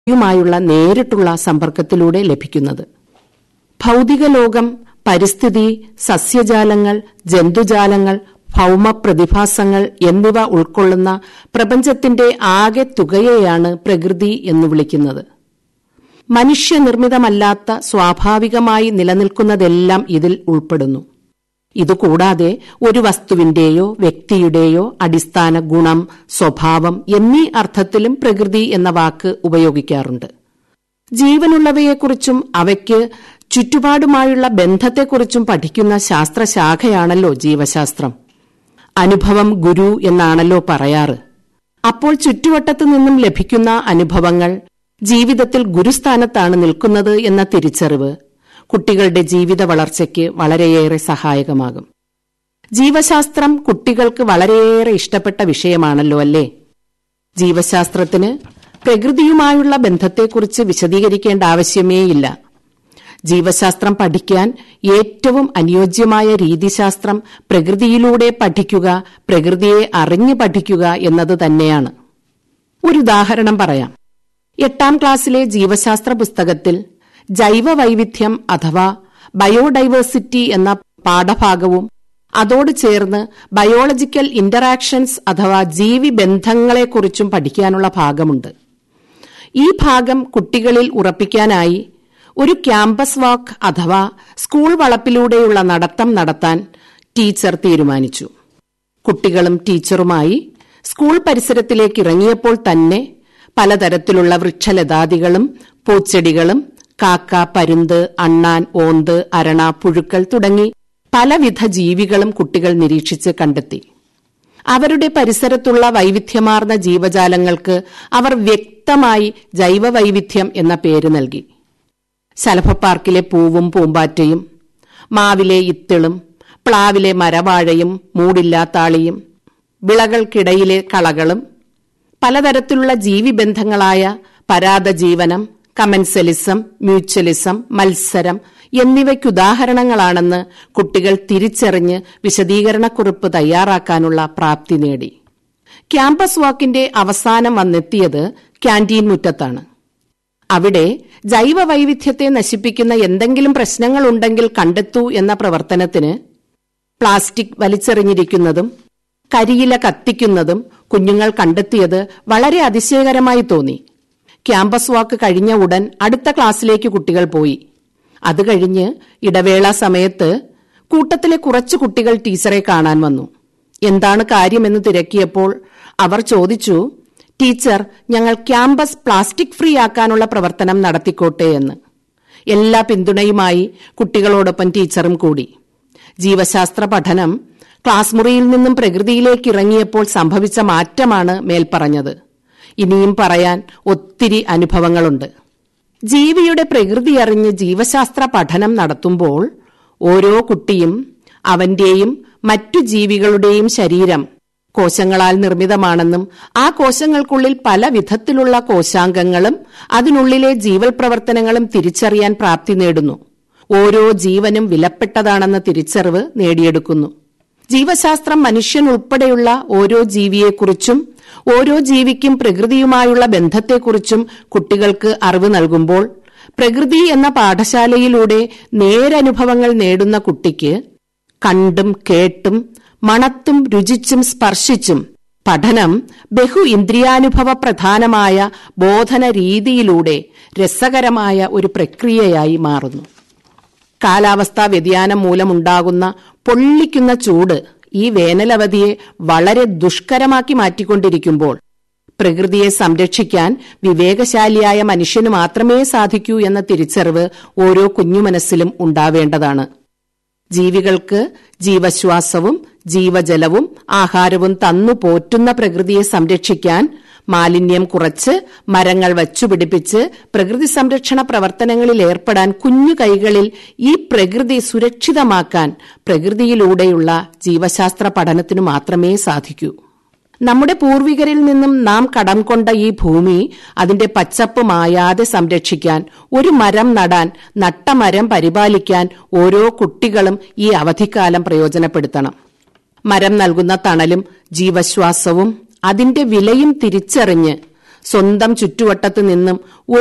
യുമായുള്ള നേരിട്ടുള്ള സമ്പർക്കത്തിലൂടെ ലഭിക്കുന്നത് ഭൗതിക ലോകം പരിസ്ഥിതി സസ്യജാലങ്ങൾ ജന്തുജാലങ്ങൾ ഭൗമ പ്രതിഭാസങ്ങൾ എന്നിവ ഉൾക്കൊള്ളുന്ന പ്രപഞ്ചത്തിന്റെ ആകെ തുകയെയാണ് പ്രകൃതി എന്ന് വിളിക്കുന്നത് മനുഷ്യനിർമ്മിതമല്ലാത്ത സ്വാഭാവികമായി നിലനിൽക്കുന്നതെല്ലാം ഇതിൽ ഉൾപ്പെടുന്നു ഇതുകൂടാതെ ഒരു വസ്തുവിന്റെയോ വ്യക്തിയുടെയോ അടിസ്ഥാന ഗുണം സ്വഭാവം എന്നീ അർത്ഥത്തിലും പ്രകൃതി എന്ന വാക്ക് ഉപയോഗിക്കാറുണ്ട് ജീവനുള്ളവയെക്കുറിച്ചും അവയ്ക്ക് ചുറ്റുപാടുമായുള്ള ബന്ധത്തെക്കുറിച്ചും പഠിക്കുന്ന ശാസ്ത്രശാഖയാണല്ലോ ജീവശാസ്ത്രം അനുഭവം ഗുരു എന്നാണല്ലോ പറയാറ് അപ്പോൾ ചുറ്റുവട്ടത്തു നിന്നും ലഭിക്കുന്ന അനുഭവങ്ങൾ ജീവിതത്തിൽ ഗുരുസ്ഥാനത്താണ് നിൽക്കുന്നത് എന്ന തിരിച്ചറിവ് കുട്ടികളുടെ ജീവിത വളർച്ചയ്ക്ക് വളരെയേറെ സഹായകമാകും ജീവശാസ്ത്രം കുട്ടികൾക്ക് വളരെയേറെ ഇഷ്ടപ്പെട്ട വിഷയമാണല്ലോ അല്ലേ ജീവശാസ്ത്രത്തിന് പ്രകൃതിയുമായുള്ള ബന്ധത്തെക്കുറിച്ച് വിശദീകരിക്കേണ്ട ആവശ്യമേയില്ല ജീവശാസ്ത്രം പഠിക്കാൻ ഏറ്റവും അനുയോജ്യമായ രീതിശാസ്ത്രം പ്രകൃതിയിലൂടെ പഠിക്കുക പ്രകൃതിയെ അറിഞ്ഞു പഠിക്കുക എന്നത് തന്നെയാണ് ഒരു ഉദാഹരണം പറയാം എട്ടാം ക്ലാസ്സിലെ ജീവശാസ്ത്ര പുസ്തകത്തിൽ ജൈവ വൈവിധ്യം അഥവാ ബയോഡൈവേഴ്സിറ്റി എന്ന പാഠഭാഗവും അതോട് ചേർന്ന് ബയോളജിക്കൽ ഇന്ററാക്ഷൻസ് അഥവാ ജീവി ബന്ധങ്ങളെക്കുറിച്ചും പഠിക്കാനുള്ള ഭാഗമുണ്ട് ഈ ഭാഗം കുട്ടികളിൽ ഉറപ്പിക്കാനായി ഒരു ക്യാമ്പസ് വാക്ക് അഥവാ സ്കൂൾ വളപ്പിലൂടെയുള്ള നടത്തം നടത്താൻ ടീച്ചർ തീരുമാനിച്ചു കുട്ടികളും ടീച്ചറുമായി സ്കൂൾ പരിസരത്തിലേക്ക് ഇറങ്ങിയപ്പോൾ തന്നെ പലതരത്തിലുള്ള വൃക്ഷലതാദികളും പൂച്ചെടികളും കാക്ക പരുന്ത് അണ്ണാൻ ഓന്ത് അരണ പുഴുക്കൾ തുടങ്ങി പലവിധ ജീവികളും കുട്ടികൾ നിരീക്ഷിച്ച് കണ്ടെത്തി അവരുടെ പരിസരത്തുള്ള വൈവിധ്യമാർന്ന ജീവജാലങ്ങൾക്ക് അവർ വ്യക്തമായി ജൈവവൈവിധ്യം എന്ന പേര് നൽകി ശലഭപ്പാർക്കിലെ പൂവും പൂമ്പാറ്റയും മാവിലെ ഇത്തിളും പ്ലാവിലെ മരവാഴയും മൂടില്ലാത്താളിയും വിളകൾക്കിടയിലെ കളകളും പലതരത്തിലുള്ള ജീവിബന്ധങ്ങളായ പരാതജീവനം കമൻസലിസം മ്യൂച്വലിസം മത്സരം എന്നിവയ്ക്കുദാഹരണങ്ങളാണെന്ന് കുട്ടികൾ തിരിച്ചറിഞ്ഞ് വിശദീകരണക്കുറിപ്പ് തയ്യാറാക്കാനുള്ള പ്രാപ്തി നേടി ക്യാമ്പസ് വാക്കിന്റെ അവസാനം വന്നെത്തിയത് ക്യാന്റീൻ മുറ്റത്താണ് അവിടെ ജൈവ വൈവിധ്യത്തെ നശിപ്പിക്കുന്ന എന്തെങ്കിലും പ്രശ്നങ്ങളുണ്ടെങ്കിൽ കണ്ടെത്തൂ എന്ന പ്രവർത്തനത്തിന് പ്ലാസ്റ്റിക് വലിച്ചെറിഞ്ഞിരിക്കുന്നതും കരിയില കത്തിക്കുന്നതും കുഞ്ഞുങ്ങൾ കണ്ടെത്തിയത് വളരെ അതിശയകരമായി തോന്നി ക്യാമ്പസ് വാക്ക് കഴിഞ്ഞ ഉടൻ അടുത്ത ക്ലാസ്സിലേക്ക് കുട്ടികൾ പോയി അത് കഴിഞ്ഞ് ഇടവേള സമയത്ത് കൂട്ടത്തിലെ കുറച്ചു കുട്ടികൾ ടീച്ചറെ കാണാൻ വന്നു എന്താണ് കാര്യമെന്ന് തിരക്കിയപ്പോൾ അവർ ചോദിച്ചു ടീച്ചർ ഞങ്ങൾ ക്യാമ്പസ് പ്ലാസ്റ്റിക് ഫ്രീ ആക്കാനുള്ള പ്രവർത്തനം നടത്തിക്കോട്ടെ എന്ന് എല്ലാ പിന്തുണയുമായി കുട്ടികളോടൊപ്പം ടീച്ചറും കൂടി ജീവശാസ്ത്ര പഠനം ക്ലാസ് മുറിയിൽ നിന്നും പ്രകൃതിയിലേക്ക് ഇറങ്ങിയപ്പോൾ സംഭവിച്ച മാറ്റമാണ് മേൽപ്പറഞ്ഞത് ഇനിയും പറയാൻ ഒത്തിരി അനുഭവങ്ങളുണ്ട് ജീവിയുടെ പ്രകൃതി അറിഞ്ഞ് ജീവശാസ്ത്ര പഠനം നടത്തുമ്പോൾ ഓരോ കുട്ടിയും അവന്റെയും മറ്റു ജീവികളുടെയും ശരീരം കോശങ്ങളാൽ നിർമ്മിതമാണെന്നും ആ കോശങ്ങൾക്കുള്ളിൽ പല വിധത്തിലുള്ള കോശാംഗങ്ങളും അതിനുള്ളിലെ ജീവൽ പ്രവർത്തനങ്ങളും തിരിച്ചറിയാൻ പ്രാപ്തി നേടുന്നു ഓരോ ജീവനും വിലപ്പെട്ടതാണെന്ന തിരിച്ചറിവ് നേടിയെടുക്കുന്നു ജീവശാസ്ത്രം മനുഷ്യൻ ഉൾപ്പെടെയുള്ള ഓരോ ജീവിയെക്കുറിച്ചും ഓരോ ജീവിക്കും പ്രകൃതിയുമായുള്ള ബന്ധത്തെക്കുറിച്ചും കുട്ടികൾക്ക് അറിവ് നൽകുമ്പോൾ പ്രകൃതി എന്ന പാഠശാലയിലൂടെ നേരനുഭവങ്ങൾ നേടുന്ന കുട്ടിക്ക് കണ്ടും കേട്ടും മണത്തും രുചിച്ചും സ്പർശിച്ചും പഠനം ബഹു ഇന്ദ്രിയാനുഭവ പ്രധാനമായ ബോധന രീതിയിലൂടെ രസകരമായ ഒരു പ്രക്രിയയായി മാറുന്നു കാലാവസ്ഥാ വ്യതിയാനം മൂലമുണ്ടാകുന്ന പൊള്ളിക്കുന്ന ചൂട് ഈ വേനലവധിയെ വളരെ ദുഷ്കരമാക്കി മാറ്റിക്കൊണ്ടിരിക്കുമ്പോൾ പ്രകൃതിയെ സംരക്ഷിക്കാൻ വിവേകശാലിയായ മനുഷ്യന് മാത്രമേ സാധിക്കൂ എന്ന തിരിച്ചറിവ് ഓരോ കുഞ്ഞുമനസ്സിലും ഉണ്ടാവേണ്ടതാണ് ജീവികൾക്ക് ജീവശ്വാസവും ജീവജലവും ആഹാരവും തന്നു പോറ്റുന്ന പ്രകൃതിയെ സംരക്ഷിക്കാൻ മാലിന്യം കുറച്ച് മരങ്ങൾ വച്ചുപിടിപ്പിച്ച് പ്രകൃതി സംരക്ഷണ പ്രവർത്തനങ്ങളിൽ ഏർപ്പെടാൻ കുഞ്ഞു കൈകളിൽ ഈ പ്രകൃതി സുരക്ഷിതമാക്കാൻ പ്രകൃതിയിലൂടെയുള്ള ജീവശാസ്ത്ര പഠനത്തിനു മാത്രമേ സാധിക്കൂ നമ്മുടെ പൂർവികരിൽ നിന്നും നാം കടം കൊണ്ട ഈ ഭൂമി അതിന്റെ പച്ചപ്പ് മായാതെ സംരക്ഷിക്കാൻ ഒരു മരം നടാൻ നട്ട മരം പരിപാലിക്കാൻ ഓരോ കുട്ടികളും ഈ അവധിക്കാലം പ്രയോജനപ്പെടുത്തണം മരം നൽകുന്ന തണലും ജീവശ്വാസവും അതിന്റെ വിലയും തിരിച്ചറിഞ്ഞ് സ്വന്തം ചുറ്റുവട്ടത്തു നിന്നും